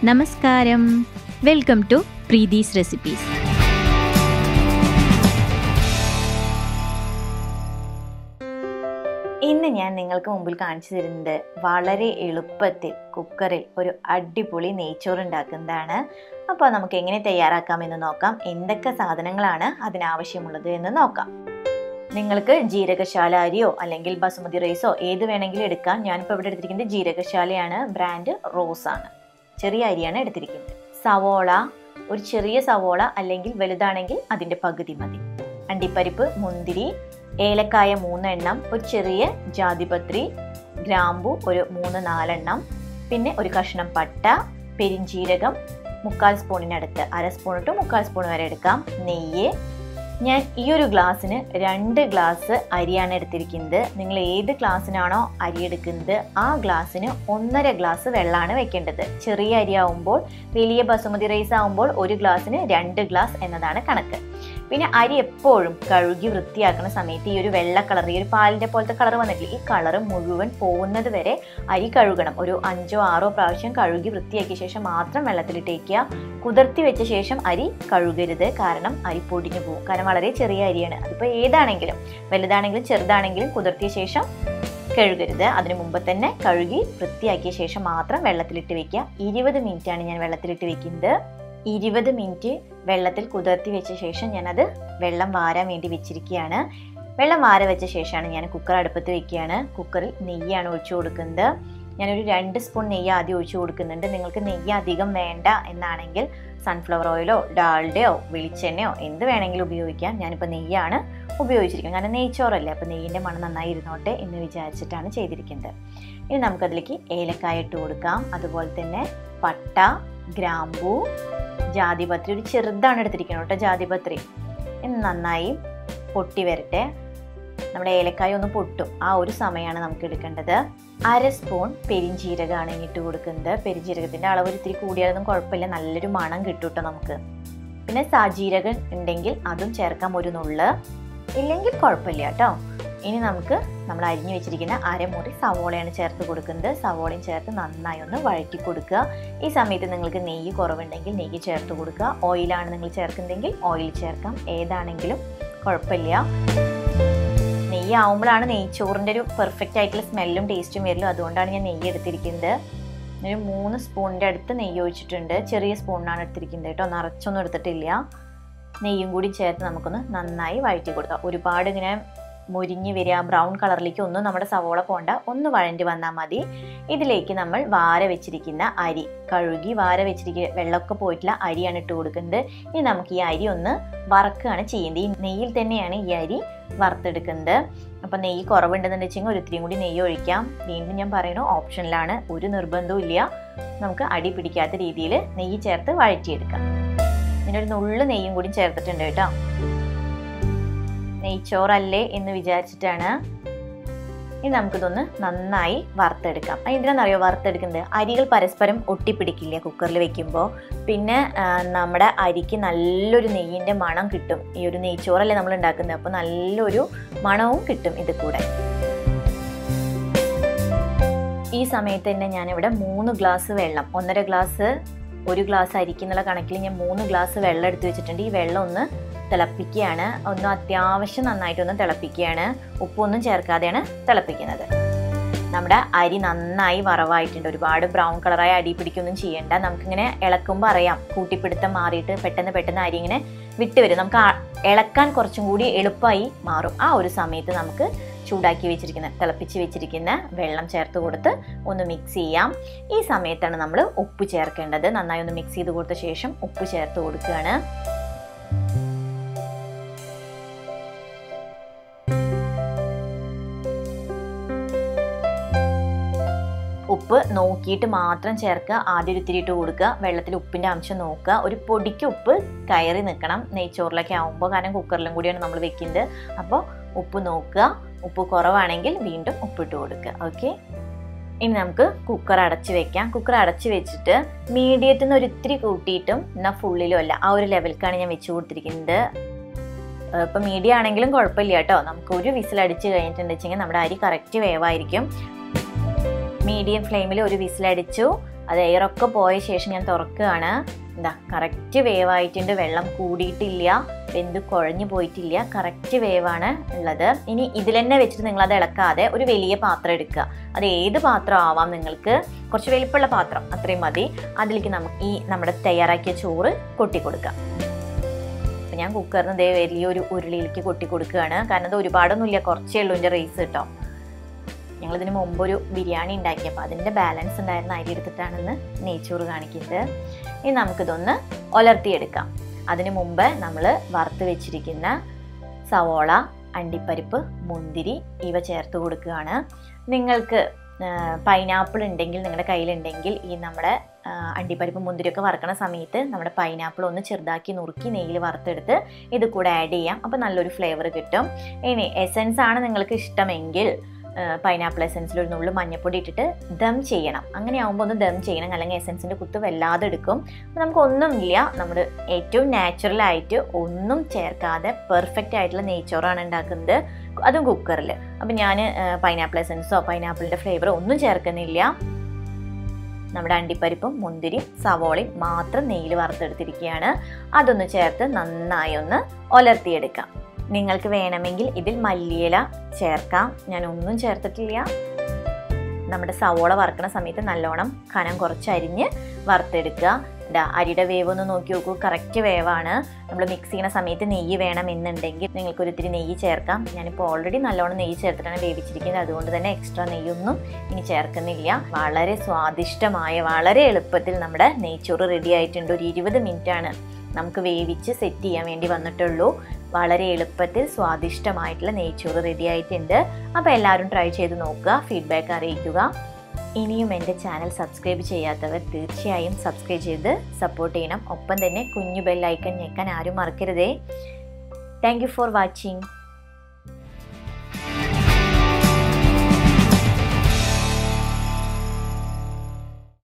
നമസ്കാരം welcome to Preethi's recipes ഇന്ന് ഞാൻ നിങ്ങൾക്ക് മുമ്പിൽ കാണിച്ചു തരുന്നത് വളരെ എളുപ്പത്തിൽ കുക്കറിൽ ഒരു അടിപൊളി നെയ്ച്ചോറ് ഉണ്ടാക്കുന്നതാണ് അപ്പോൾ നമുക്ക് എങ്ങനെ തയ്യാറാക്കാമെന്ന് നോക്കാം എന്തൊക്കെ സാധനങ്ങളാണ് അതിനാവശ്യമുള്ളത് എന്ന് നോക്കാം നിങ്ങൾക്ക് ജീരകശാല അരിയോ അല്ലെങ്കിൽ ബസുമതി റൈസോ ഏത് വേണമെങ്കിലും എടുക്കാം ഞാനിപ്പോൾ ഇവിടെ എടുത്തിരിക്കുന്നത് ജീരകശാലയാണ് ബ്രാൻഡ് റോസ് ആണ് ചെറിയ അരിയാണ് എടുത്തിരിക്കുന്നത് സവോള ഒരു ചെറിയ സവോള അല്ലെങ്കിൽ വലുതാണെങ്കിൽ അതിൻ്റെ പകുതി മതി അണ്ടിപ്പരിപ്പ് മുന്തിരി ഏലക്കായ മൂന്നെണ്ണം ഒരു ചെറിയ ജാതിപത്രി ഗ്രാമ്പു ഒരു മൂന്ന് നാലെണ്ണം പിന്നെ ഒരു കഷ്ണം പട്ട പെരിഞ്ചീരകം മുക്കാൽ സ്പൂണിനടുത്ത് അര സ്പൂൺ ടു മുക്കാൽ സ്പൂൺ വരെ എടുക്കാം നെയ്യ് ഞാൻ ഈ ഒരു ഗ്ലാസ്സിന് രണ്ട് ഗ്ലാസ് അരിയാണ് എടുത്തിരിക്കുന്നത് നിങ്ങൾ ഏത് ഗ്ലാസ്സിനാണോ അരി എടുക്കുന്നത് ആ ഗ്ലാസ്സിന് ഒന്നര ഗ്ലാസ് വെള്ളമാണ് വെക്കേണ്ടത് ചെറിയ അരി ആവുമ്പോൾ വലിയ ബസുമതി റൈസ് ആവുമ്പോൾ ഒരു ഗ്ലാസ്സിന് രണ്ട് ഗ്ലാസ് എന്നതാണ് കണക്ക് പിന്നെ അരി എപ്പോഴും കഴുകി വൃത്തിയാക്കുന്ന സമയത്ത് ഈ ഒരു വെള്ള കളർ ഈ ഒരു പാലിൻ്റെ പോലത്തെ കളർ വന്നിട്ടില്ല ഈ കളർ മുഴുവൻ പോകുന്നത് വരെ അരി കഴുകണം ഒരു അഞ്ചോ ആറോ പ്രാവശ്യം കഴുകി വൃത്തിയാക്കിയ ശേഷം മാത്രം വെള്ളത്തിലിട്ടേക്കുക കുതിർത്തി വെച്ച ശേഷം അരി കഴുകരുത് കാരണം അരി പൊടിഞ്ഞു പോകും കാരണം വളരെ ചെറിയ അരിയാണ് അതിപ്പോൾ ഏതാണെങ്കിലും വലുതാണെങ്കിലും ചെറുതാണെങ്കിലും കുതിർത്തിയ ശേഷം കഴുകരുത് അതിന് മുമ്പ് തന്നെ കഴുകി വൃത്തിയാക്കിയ ശേഷം മാത്രം വെള്ളത്തിലിട്ട് വെക്കുക ഇരുപത് ആണ് ഞാൻ വെള്ളത്തിലിട്ട് വെക്കുന്നത് ഇരുപത് മിനിറ്റ് വെള്ളത്തിൽ കുതിർത്തി വെച്ച ശേഷം ഞാനത് വെള്ളം വാരാൻ വേണ്ടി വെച്ചിരിക്കുകയാണ് വെള്ളം വാര വെച്ച ശേഷമാണ് ഞാൻ കുക്കർ അടുപ്പത്ത് വെക്കുകയാണ് കുക്കറിൽ നെയ്യാണ് ഒഴിച്ചു കൊടുക്കുന്നത് ഞാനൊരു രണ്ട് സ്പൂൺ നെയ്യ് ആദ്യം ഒഴിച്ചു കൊടുക്കുന്നുണ്ട് നിങ്ങൾക്ക് നെയ്യ് അധികം വേണ്ട എന്നാണെങ്കിൽ സൺഫ്ലവർ ഓയിലോ ഡാൾഡയോ വെളിച്ചെണ്ണയോ എന്ത് വേണമെങ്കിലും ഉപയോഗിക്കാം ഞാനിപ്പോൾ നെയ്യാണ് ഉപയോഗിച്ചിരിക്കുന്നത് കാരണം നെയ്ച്ചോറല്ലേ അപ്പോൾ നെയ്യിൻ്റെ മണം നന്നായി ഇരുന്നോട്ടെ എന്ന് വിചാരിച്ചിട്ടാണ് ചെയ്തിരിക്കുന്നത് ഇനി നമുക്കതിലേക്ക് ഏലക്കായ ഇട്ട് കൊടുക്കാം അതുപോലെ തന്നെ പട്ട ഗ്രാമ്പൂ ജാതിപത്രി ഒരു ചെറുതാണ് എടുത്തിരിക്കുന്നത് കേട്ടോ ജാതിപത്രി ഇന്ന് നന്നായി പൊട്ടി വരട്ടെ നമ്മുടെ ഏലക്കായ ഒന്ന് പൊട്ടും ആ ഒരു സമയമാണ് നമുക്ക് എടുക്കേണ്ടത് അര സ്പൂൺ പെരിഞ്ചീരകമാണ് ഇട്ട് കൊടുക്കുന്നത് പെരിഞ്ചീരകത്തിൻ്റെ അളവ് ഇത്തിരി കൂടിയാലൊന്നും കുഴപ്പമില്ല നല്ലൊരു മണം കിട്ടും കേട്ടോ നമുക്ക് പിന്നെ സാജീരകം ഉണ്ടെങ്കിൽ അതും ചേർക്കാം ഒരു നുള്ള് ഇല്ലെങ്കിൽ കുഴപ്പമില്ല കേട്ടോ ഇനി നമുക്ക് നമ്മൾ അരിഞ്ഞു വെച്ചിരിക്കുന്ന അരമുറി സവോളയാണ് ചേർത്ത് കൊടുക്കുന്നത് സവോളയും ചേർത്ത് നന്നായി ഒന്ന് വഴറ്റി കൊടുക്കുക ഈ സമയത്ത് നിങ്ങൾക്ക് നെയ്യ് കുറവുണ്ടെങ്കിൽ നെയ്യ് ചേർത്ത് കൊടുക്കുക ഓയിലാണ് നിങ്ങൾ ചേർക്കുന്നതെങ്കിൽ ഓയിൽ ചേർക്കാം ഏതാണെങ്കിലും കുഴപ്പമില്ല നെയ്യ് ആവുമ്പോഴാണ് നെയ്ച്ചോറിൻ്റെ ഒരു പെർഫെക്റ്റ് ആയിട്ടുള്ള സ്മെല്ലും ടേസ്റ്റും വരുള്ളൂ അതുകൊണ്ടാണ് ഞാൻ നെയ്യ് എടുത്തിരിക്കുന്നത് ഒരു മൂന്ന് സ്പൂണിൻ്റെ അടുത്ത് നെയ്യ് ഒഴിച്ചിട്ടുണ്ട് ചെറിയ സ്പൂണിനാണ് എടുത്തിരിക്കുന്നത് കേട്ടോ നിറച്ചൊന്നും എടുത്തിട്ടില്ല നെയ്യും കൂടി ചേർത്ത് നമുക്കൊന്ന് നന്നായി വഴറ്റി കൊടുക്കാം ഒരുപാട് ഇങ്ങനെ മുരിഞ്ഞ് വരിക ബ്രൗൺ കളറിലേക്ക് ഒന്നും നമ്മുടെ സവോള പോണ്ട ഒന്ന് വഴണ്ടി വന്നാൽ മതി ഇതിലേക്ക് നമ്മൾ വാര വെച്ചിരിക്കുന്ന അരി കഴുകി വാര വെച്ചിരിക്കുന്ന വെള്ളമൊക്കെ പോയിട്ടുള്ള അരിയാണ് ഇട്ട് കൊടുക്കുന്നത് ഇനി നമുക്ക് ഈ അരി ഒന്ന് വറക്കുകയാണ് ചെയ്യുന്നത് ഈ നെയ്യിൽ തന്നെയാണ് ഈ അരി വറുത്തെടുക്കുന്നത് അപ്പോൾ നെയ്യ് കുറവുണ്ടെന്ന് വെച്ചെങ്കിൽ ഒരു ഇത്തിരിയും കൂടി നെയ്യ് ഒഴിക്കാം വീണ്ടും ഞാൻ പറയണു ഓപ്ഷനിലാണ് ഒരു നിർബന്ധവും ഇല്ല നമുക്ക് അടി പിടിക്കാത്ത രീതിയിൽ നെയ്യ് ചേർത്ത് വഴറ്റിയെടുക്കാം ഇതിനൊരു നുള്ളു നെയ്യും കൂടി ചേർത്തിട്ടുണ്ട് കേട്ടോ നെയ്ച്ചോറല്ലേ എന്ന് വിചാരിച്ചിട്ടാണ് ഇനി നമുക്കിതൊന്ന് നന്നായി വറുത്തെടുക്കാം എന്തിനാണെന്നറിയോ വറുത്തെടുക്കുന്നത് അരികൾ പരസ്പരം ഒട്ടിപ്പിടിക്കില്ല കുക്കറിൽ വെക്കുമ്പോൾ പിന്നെ നമ്മുടെ അരിക്ക് നല്ലൊരു നെയ്യിൻ്റെ മണം കിട്ടും ഈ ഒരു നെയ്ച്ചോറല്ലേ നമ്മൾ ഉണ്ടാക്കുന്നത് അപ്പോൾ നല്ലൊരു മണവും കിട്ടും ഇത് കൂടെ ഈ സമയത്ത് തന്നെ ഞാനിവിടെ മൂന്ന് ഗ്ലാസ് വെള്ളം ഒന്നര ഗ്ലാസ് ഒരു ഗ്ലാസ് അരിക്കുന്നുള്ള കണക്കിൽ ഞാൻ മൂന്ന് ഗ്ലാസ് വെള്ളം എടുത്ത് വെച്ചിട്ടുണ്ട് ഈ വെള്ളം ഒന്ന് തിളപ്പിക്കുകയാണ് ഒന്ന് അത്യാവശ്യം നന്നായിട്ടൊന്ന് തിളപ്പിക്കുകയാണ് ഉപ്പൊന്നും ചേർക്കാതെയാണ് തിളപ്പിക്കുന്നത് നമ്മുടെ അരി നന്നായി വറവായിട്ടുണ്ട് ഒരുപാട് ബ്രൗൺ കളറായ അടി പിടിക്കൊന്നും ചെയ്യേണ്ട നമുക്കിങ്ങനെ ഇളക്കുമ്പോൾ അറിയാം കൂട്ടിപ്പിടുത്തം മാറിയിട്ട് പെട്ടെന്ന് പെട്ടെന്ന് അരി ഇങ്ങനെ വിട്ട് വരും നമുക്ക് ഇളക്കാൻ കുറച്ചും കൂടി എളുപ്പമായി മാറും ആ ഒരു സമയത്ത് നമുക്ക് ചൂടാക്കി വെച്ചിരിക്കുന്ന തിളപ്പിച്ച് വെച്ചിരിക്കുന്ന വെള്ളം ചേർത്ത് കൊടുത്ത് ഒന്ന് മിക്സ് ചെയ്യാം ഈ സമയത്താണ് നമ്മൾ ഉപ്പ് ചേർക്കേണ്ടത് നന്നായി ഒന്ന് മിക്സ് ചെയ്ത് കൊടുത്ത ശേഷം ഉപ്പ് ചേർത്ത് കൊടുക്കുകയാണ് ഉപ്പ് നോക്കിയിട്ട് മാത്രം ചേർക്കുക ആദ്യം ഒരു ഇത്തിരി ഇട്ട് കൊടുക്കുക വെള്ളത്തിൽ ഉപ്പിൻ്റെ അംശം നോക്കുക ഒരു പൊടിക്ക് ഉപ്പ് കയറി നിൽക്കണം നെയ്ച്ചോറിലൊക്കെ ആകുമ്പോൾ കാരണം കുക്കറിലും കൂടിയാണ് നമ്മൾ വെക്കുന്നത് അപ്പോൾ ഉപ്പ് നോക്കുക ഉപ്പ് കുറവാണെങ്കിൽ വീണ്ടും ഉപ്പിട്ട് കൊടുക്കുക ഓക്കെ ഇനി നമുക്ക് കുക്കർ അടച്ച് വെക്കാം കുക്കർ അടച്ച് വെച്ചിട്ട് മീഡിയത്തിൽ നിന്ന് ഒരു ഇത്തിരി കൂട്ടിയിട്ടും എന്നാൽ ഫുള്ളിലും അല്ല ആ ഒരു ലെവൽക്കാണ് ഞാൻ വെച്ച് കൊടുത്തിരിക്കുന്നത് ഇപ്പം മീഡിയം ആണെങ്കിലും കുഴപ്പമില്ല കേട്ടോ നമുക്ക് ഒരു വിസിൽ അടിച്ച് കഴിഞ്ഞിട്ടുണ്ടെങ്കിൽ നമ്മുടെ അരി കറക്റ്റ് വേവായിരിക്കും മീഡിയം ഫ്ലെയിമിൽ ഒരു വിസിലടിച്ചു അത് എയറൊക്കെ പോയ ശേഷം ഞാൻ തുറക്കുകയാണ് എന്താ കറക്റ്റ് വേവായിട്ടുണ്ട് വെള്ളം കൂടിയിട്ടില്ല വെന്ത് കുഴഞ്ഞു പോയിട്ടില്ല കറക്റ്റ് വേവാണ് ഉള്ളത് ഇനി ഇതിൽ തന്നെ വെച്ചിട്ട് നിങ്ങൾ അത് ഇളക്കാതെ ഒരു വലിയ പാത്രം എടുക്കുക അത് ഏത് പാത്രം ആവാം നിങ്ങൾക്ക് കുറച്ച് വലിപ്പമുള്ള പാത്രം അത്രയും മതി അതിലേക്ക് നമുക്ക് ഈ നമ്മുടെ തയ്യാറാക്കിയ ചോറ് കൊട്ടി കൊടുക്കാം അപ്പം ഞാൻ കുക്കറിന് ഇതേ വലിയൊരു ഉരുളിയിലേക്ക് കൊട്ടി കൊടുക്കുകയാണ് കാരണം ഇത് ഒരുപാടൊന്നുമില്ല കുറച്ചേ ഉള്ളൂ എൻ്റെ റൈസ് കേട്ടോ ഞങ്ങളിതിന് മുമ്പൊരു ബിരിയാണി ഉണ്ടാക്കിയപ്പോൾ അതിൻ്റെ ബാലൻസ് ഉണ്ടായിരുന്ന അരി എടുത്തിട്ടാണ് ഇന്ന് നെയ്ച്ചോറ് കാണിക്കുന്നത് ഇനി നമുക്കിതൊന്ന് ഒലർത്തിയെടുക്കാം അതിന് മുമ്പ് നമ്മൾ വറുത്ത് വെച്ചിരിക്കുന്ന സവോള അണ്ടിപ്പരിപ്പ് മുന്തിരി ഇവ ചേർത്ത് കൊടുക്കുകയാണ് നിങ്ങൾക്ക് പൈനാപ്പിൾ ഉണ്ടെങ്കിൽ നിങ്ങളുടെ കയ്യിലുണ്ടെങ്കിൽ ഈ നമ്മുടെ ആ, അണ്ടിപ്പരിപ്പ് മുന്തിരിയൊക്കെ വറുക്കണ സമയത്ത് നമ്മുടെ പൈനാപ്പിൾ ഒന്ന് ചെറുതാക്കി നുറുക്കി നെയ്യിൽ വറുത്തെടുത്ത് ഇത് കൂടെ ആഡ് ചെയ്യാം അപ്പോൾ നല്ലൊരു ഫ്ലേവർ കിട്ടും ഇനി എസൻസ് ആണ് നിങ്ങൾക്ക് ഇഷ്ടമെങ്കിൽ പൈനാപ്പിൾ എസൻസിൽ ഒരു നുള്ളു മഞ്ഞപ്പൊടി ഇട്ടിട്ട് ദം ചെയ്യണം അങ്ങനെ ആകുമ്പോൾ ഒന്ന് ദം ചെയ്യണം അല്ലെങ്കിൽ എസൻസിൻ്റെ കുത്ത് വല്ലാതെ എടുക്കും അപ്പോൾ നമുക്ക് ഒന്നുമില്ല നമ്മൾ ഏറ്റവും നാച്ചുറൽ ആയിട്ട് ഒന്നും ചേർക്കാതെ പെർഫെക്റ്റ് ആയിട്ടുള്ള നെയ്ച്ചോറാണ് ഉണ്ടാക്കുന്നത് അതും കുക്കറിൽ അപ്പം ഞാൻ പൈനാപ്പിൾ എസൻസോ പൈനാപ്പിളിൻ്റെ ഫ്ലേവറോ ഒന്നും ചേർക്കുന്നില്ല നമ്മുടെ അണ്ടിപ്പരിപ്പും മുന്തിരിയും സവോളയും മാത്രം നെയ്യിൽ വറുത്തെടുത്തിരിക്കുകയാണ് അതൊന്ന് ചേർത്ത് നന്നായി ഒന്ന് ഒലർത്തിയെടുക്കാം നിങ്ങൾക്ക് വേണമെങ്കിൽ ഇതിൽ മല്ലിയില ചേർക്കാം ഞാൻ ഒന്നും ചേർത്തിട്ടില്ല നമ്മുടെ സവോള വറുക്കണ സമയത്ത് നല്ലോണം കനം കുറച്ച് അരിഞ്ഞ് വറുത്തെടുക്കുക ഇതാ അരിയുടെ വേവ് ഒന്ന് നോക്കി നോക്കൂ കറക്റ്റ് വേവാണ് നമ്മൾ മിക്സ് ചെയ്യുന്ന സമയത്ത് നെയ്യ് വേണം എന്നുണ്ടെങ്കിൽ നിങ്ങൾക്ക് ഒരു ഇത്തിരി നെയ്യ് ചേർക്കാം ഞാനിപ്പോൾ ഓൾറെഡി നല്ലോണം നെയ്യ് ചേർത്തിട്ടാണ് വേവിച്ചിരിക്കുന്നത് അതുകൊണ്ട് തന്നെ എക്സ്ട്രാ നെയ്യൊന്നും ഇനി ചേർക്കുന്നില്ല വളരെ സ്വാദിഷ്ടമായ വളരെ എളുപ്പത്തിൽ നമ്മുടെ നെയ്ച്ചോറ് റെഡി ആയിട്ടുണ്ട് ഒരു ഇരുപത് ആണ് നമുക്ക് വേവിച്ച് സെറ്റ് ചെയ്യാൻ വേണ്ടി വന്നിട്ടുള്ളൂ വളരെ എളുപ്പത്തിൽ സ്വാദിഷ്ടമായിട്ടുള്ള നെയ്ച്ചോറ് റെഡി ആയിട്ടുണ്ട് അപ്പോൾ എല്ലാവരും ട്രൈ ചെയ്ത് നോക്കുക ഫീഡ്ബാക്ക് അറിയിക്കുക ഇനിയും എൻ്റെ ചാനൽ സബ്സ്ക്രൈബ് ചെയ്യാത്തവർ തീർച്ചയായും സബ്സ്ക്രൈബ് ചെയ്ത് സപ്പോർട്ട് ചെയ്യണം ഒപ്പം തന്നെ കുഞ്ഞു ബെല്ലൈക്കൺ ഞെക്കാൻ ആരും മറക്കരുതേ താങ്ക് യു ഫോർ വാച്ചിങ്